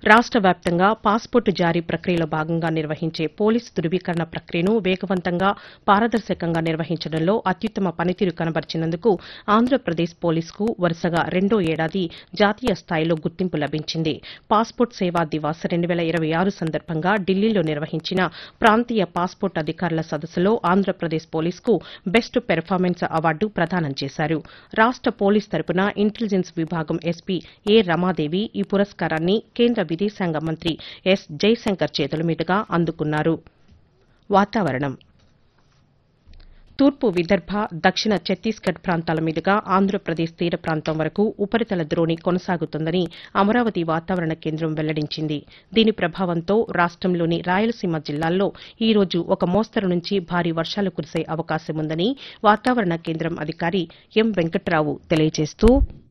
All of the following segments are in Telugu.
రాష్ట వ్యాప్తంగా పాస్పోర్టు జారీ ప్రక్రియలో భాగంగా నిర్వహించే పోలీసు ధృవీకరణ ప్రక్రియను వేగవంతంగా పారదర్శకంగా నిర్వహించడంలో అత్యుత్తమ పనితీరు కనబరిచినందుకు ఆంధ్రప్రదేశ్ పోలీసుకు వరుసగా రెండో ఏడాది జాతీయ స్థాయిలో గుర్తింపు లభించింది పాస్పోర్ట్ సేవా దివాస్ రెండు వేల ఇరవై ఆరు సందర్భంగా ఢిల్లీలో నిర్వహించిన ప్రాంతీయ పాస్పోర్ట్ అధికారుల సదస్సులో ఆంధ్రప్రదేశ్ పోలీసుకు బెస్ట్ పెర్ఫార్మెన్స్ అవార్డు ప్రదానం చేశారు రాష్ట పోలీస్ తరపున ఇంటెలిజెన్స్ విభాగం ఎస్పీ ఏ రమాదేవి ఈ పురస్కారాన్ని కేంద్ర విదేశాంగ మంత్రి ఎస్ జైశంకర్ చేతుల మీదుగా అందుకున్నారు వాతావరణం తూర్పు విదర్భ దక్షిణ ఛత్తీస్గఢ్ ప్రాంతాల మీదుగా ఆంధ్రప్రదేశ్ తీర ప్రాంతం వరకు ఉపరితల ద్రోణి కొనసాగుతుందని అమరావతి వాతావరణ కేంద్రం వెల్లడించింది దీని ప్రభావంతో రాష్టంలోని రాయలసీమ జిల్లాల్లో ఈ రోజు ఒక మోస్తరు నుంచి భారీ వర్షాలు కురిసే అవకాశముందని వాతావరణ కేంద్రం అధికారి ఎం వెంకట్రావు తెలియజేస్తూ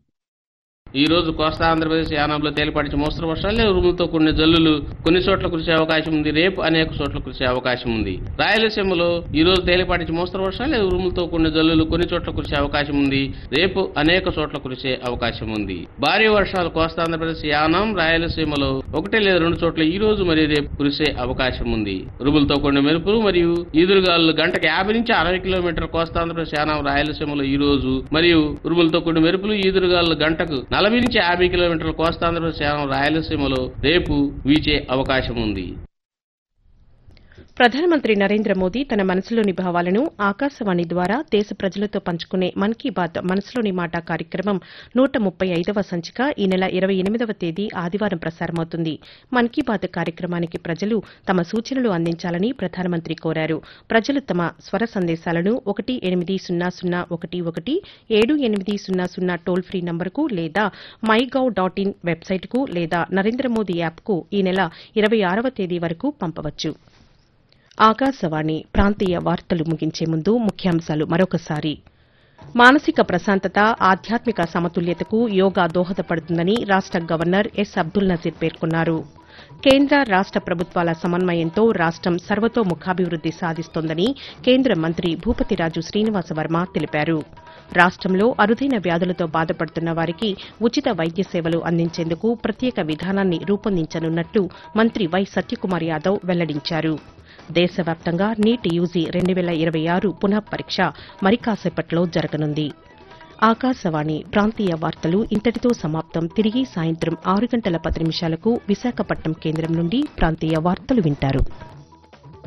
ఈ రోజు కోస్తా ఆంధ్రప్రదేశ్ యానంలో తేలిపాటి మోస్తరు వర్షాలు లేదా ఉరుములతో కొన్ని జల్లులు కొన్ని చోట్ల కురిసే అవకాశం ఉంది రేపు అనేక చోట్ల కురిసే అవకాశం ఉంది రాయలసీమలో ఈ రోజు తేలిపాటి మోస్తరు వర్షాలు లేదా ఉరుములతో కొన్ని జల్లులు కొన్ని చోట్ల కురిసే అవకాశం ఉంది రేపు అనేక చోట్ల కురిసే అవకాశం ఉంది భారీ వర్షాలు కోస్తా ఆంధ్రప్రదేశ్ యానం రాయలసీమలో ఒకటి లేదా రెండు చోట్ల ఈ రోజు మరియు రేపు కురిసే అవకాశం ఉంది ఉరుములతో కొన్ని మెరుపులు మరియు ఈదురుగాలు గంటకు యాభై నుంచి అరవై కిలోమీటర్ కోస్తా ఆంధ్రప్రదేశ్ యానం రాయలసీమలో ఈ రోజు మరియు ఉరుములతో కొన్ని మెరుపులు ఈదురుగాలు గంటకు నలభై నుంచి యాభై కిలోమీటర్ల కోస్తా ఆంధ్రప్రదేశ్ యానం రాయలసీమలో రేపు వీచే అవకాశం ఉంది ప్రధానమంత్రి నరేంద్ర మోదీ తన మనసులోని భావాలను ఆకాశవాణి ద్వారా దేశ ప్రజలతో పంచుకునే మన్ కీ బాత్ మనసులోని మాట కార్యక్రమం నూట ముప్పై ఐదవ సంచిక ఈ నెల ఇరవై ఎనిమిదవ తేదీ ఆదివారం ప్రసారమవుతుంది మన్ కీ బాత్ కార్యక్రమానికి ప్రజలు తమ సూచనలు అందించాలని ప్రధానమంత్రి కోరారు ప్రజలు తమ స్వర సందేశాలను ఒకటి ఎనిమిది సున్నా సున్నా ఒకటి ఒకటి ఏడు ఎనిమిది సున్నా సున్నా టోల్ ఫ్రీ నంబర్కు లేదా మై గవ్ డాట్ ఇన్ వెబ్సైట్కు లేదా నరేంద్ర మోదీ యాప్కు ఈ నెల ఇరవై ఆరవ తేదీ వరకు పంపవచ్చు ఆకాశవాణి ప్రాంతీయ వార్తలు ముగించే ముందు ముఖ్యాంశాలు మరొకసారి మానసిక ప్రశాంతత ఆధ్యాత్మిక సమతుల్యతకు యోగా దోహదపడుతుందని రాష్ట గవర్నర్ ఎస్ అబ్దుల్ నజీర్ పేర్కొన్నారు కేంద్ర రాష్ట ప్రభుత్వాల సమన్వయంతో రాష్టం సర్వతోముఖాభివృద్ది సాధిస్తోందని కేంద్ర మంత్రి భూపతిరాజు శ్రీనివాస వర్మ తెలిపారు రాష్టంలో అరుదైన వ్యాధులతో బాధపడుతున్న వారికి ఉచిత వైద్య సేవలు అందించేందుకు ప్రత్యేక విధానాన్ని రూపొందించనున్నట్లు మంత్రి వై సత్యకుమార్ యాదవ్ వెల్లడించారు దేశవ్యాప్తంగా నీట్ యూజీ రెండు వేల ఇరవై ఆరు పునః పరీక్ష మరి కాసేపట్లో జరగనుంది ఆకాశవాణి ప్రాంతీయ వార్తలు ఇంతటితో సమాప్తం తిరిగి సాయంత్రం ఆరు గంటల పది నిమిషాలకు విశాఖపట్నం కేంద్రం నుండి ప్రాంతీయ వార్తలు వింటారు